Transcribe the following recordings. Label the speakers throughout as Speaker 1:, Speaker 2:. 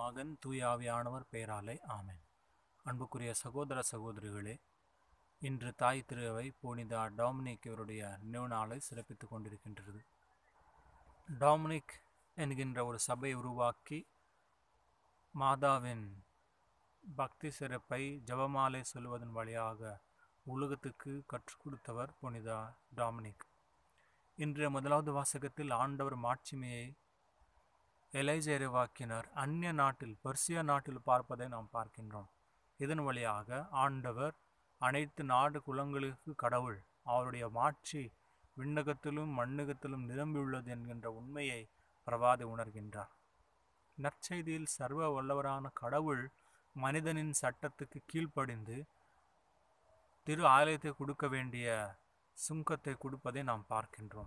Speaker 1: மகன் தூயாவியானவர் பெயராலே ஆமென் அன்புக்குரிய சகோதர சகோதரிகளே இன்று தாய் திருவை புனிதா டாமினிக் இவருடைய நினைவு நாளை சிறப்பித்துக் கொண்டிருக்கின்றது டாமினிக் என்கின்ற ஒரு சபை உருவாக்கி மாதாவின் பக்தி சிறப்பை ஜபமாலை சொல்வதன் வழியாக உலகத்துக்கு கற்றுக் கொடுத்தவர் புனிதா டாமினிக் இன்றைய முதலாவது வாசகத்தில் ஆண்டவர் மாட்சிமையை எலைஜேரவாக்கினர் அந்நிய நாட்டில் பர்சியா நாட்டில் பார்ப்பதை நாம் பார்க்கின்றோம் இதன் வழியாக ஆண்டவர் அனைத்து நாடு குலங்களுக்கு கடவுள் அவருடைய மாட்சி விண்ணகத்திலும் மண்ணகத்திலும் நிரம்பியுள்ளது என்கின்ற உண்மையை பிரபாதி உணர்கின்றார் நற்செய்தியில் சர்வ வல்லவரான கடவுள் மனிதனின் சட்டத்துக்கு கீழ்ப்படிந்து திரு ஆலயத்தை கொடுக்க வேண்டிய சுங்கத்தை கொடுப்பதை நாம் பார்க்கின்றோம்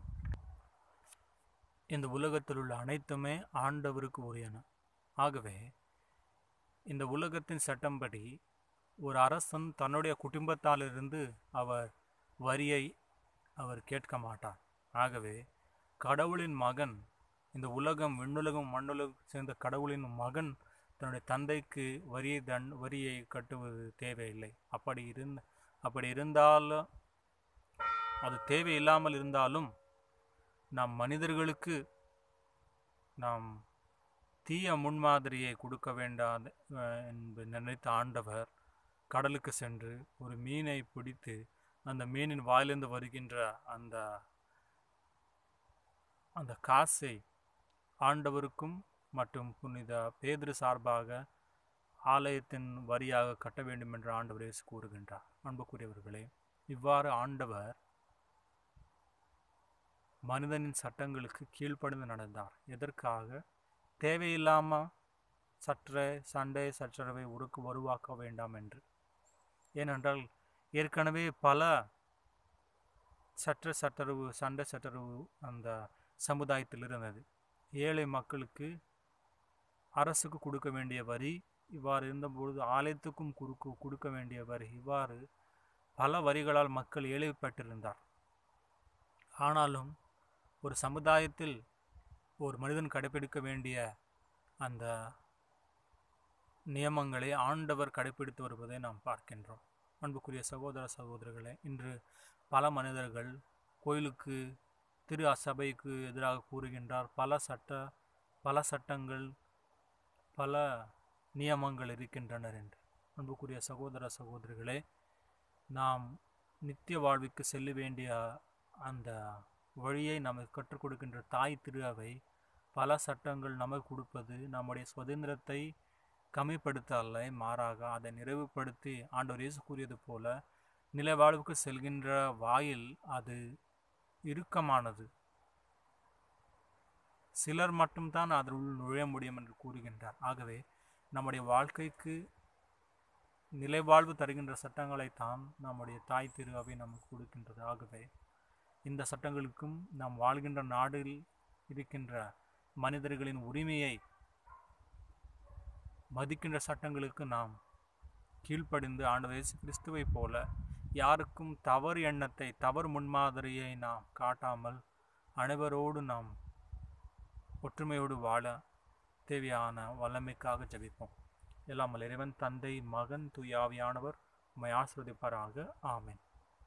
Speaker 1: இந்த உலகத்தில் உள்ள அனைத்துமே ஆண்டவருக்கு உரியன ஆகவே இந்த உலகத்தின் சட்டம்படி ஒரு அரசன் தன்னுடைய குடும்பத்தாலிருந்து அவர் வரியை அவர் கேட்க மாட்டார் ஆகவே கடவுளின் மகன் இந்த உலகம் விண்ணுலகம் மண்ணுலகம் சேர்ந்த கடவுளின் மகன் தன்னுடைய தந்தைக்கு வரியை தன் வரியை கட்டுவது தேவையில்லை அப்படி இருந்த அப்படி இருந்தாலும் அது தேவையில்லாமல் இருந்தாலும் நாம் மனிதர்களுக்கு நாம் தீய முன்மாதிரியை கொடுக்க வேண்டாது என்று நினைத்த ஆண்டவர் கடலுக்கு சென்று ஒரு மீனை பிடித்து அந்த மீனின் வாயிலிருந்து வருகின்ற அந்த அந்த காசை ஆண்டவருக்கும் மற்றும் புனித பேதிரு சார்பாக ஆலயத்தின் வரியாக கட்ட வேண்டும் என்று ஆண்டவர் இயேசு கூறுகின்றார் அன்புக்குரியவர்களே இவ்வாறு ஆண்டவர் மனிதனின் சட்டங்களுக்கு கீழ்ப்படிந்து நடந்தார் எதற்காக தேவையில்லாமல் சற்றே சண்டை சச்சரவை உருக்கு உருவாக்க வேண்டாம் என்று ஏனென்றால் ஏற்கனவே பல சற்ற சட்டரவு சண்டை சட்டரவு அந்த சமுதாயத்தில் இருந்தது ஏழை மக்களுக்கு அரசுக்கு கொடுக்க வேண்டிய வரி இவ்வாறு இருந்தபொழுது ஆலயத்துக்கும் குறுக்கு கொடுக்க வேண்டிய வரி இவ்வாறு பல வரிகளால் மக்கள் ஏழைப்பட்டிருந்தார் ஆனாலும் ஒரு சமுதாயத்தில் ஒரு மனிதன் கடைபிடிக்க வேண்டிய அந்த நியமங்களை ஆண்டவர் கடைபிடித்து வருவதை நாம் பார்க்கின்றோம் அன்புக்குரிய சகோதர சகோதரர்களே இன்று பல மனிதர்கள் கோயிலுக்கு திரு அசபைக்கு எதிராக கூறுகின்றார் பல சட்ட பல சட்டங்கள் பல நியமங்கள் இருக்கின்றனர் என்று அன்புக்குரிய சகோதர சகோதரிகளே நாம் நித்திய வாழ்வுக்கு செல்ல வேண்டிய அந்த வழியை நமக்கு கற்றுக் கொடுக்கின்ற தாய் திரு அவை பல சட்டங்கள் நமக்கு கொடுப்பது நம்முடைய சுதந்திரத்தை கம்மிப்படுத்த அல்ல மாறாக அதை நிறைவுபடுத்தி ஆண்டவர் இயேசு கூறியது போல நில வாழ்வுக்கு செல்கின்ற வாயில் அது இறுக்கமானது சிலர் மட்டும்தான் அதனுள் நுழைய முடியும் என்று கூறுகின்றார் ஆகவே நம்முடைய வாழ்க்கைக்கு நிலைவாழ்வு தருகின்ற சட்டங்களைத்தான் நம்முடைய தாய் திரு அவை நமக்கு கொடுக்கின்றது ஆகவே இந்த சட்டங்களுக்கும் நாம் வாழ்கின்ற நாடில் இருக்கின்ற மனிதர்களின் உரிமையை மதிக்கின்ற சட்டங்களுக்கு நாம் கீழ்ப்படிந்து ஆண்டவர் இயேசு கிறிஸ்துவை போல யாருக்கும் தவறு எண்ணத்தை தவறு முன்மாதிரியை நாம் காட்டாமல் அனைவரோடு நாம் ஒற்றுமையோடு வாழ தேவையான வல்லமைக்காக ஜபிப்போம் எல்லாம் இறைவன் தந்தை மகன் துயாவியானவர் உண்மை ஆசிர்வதிப்பாராக ஆமேன்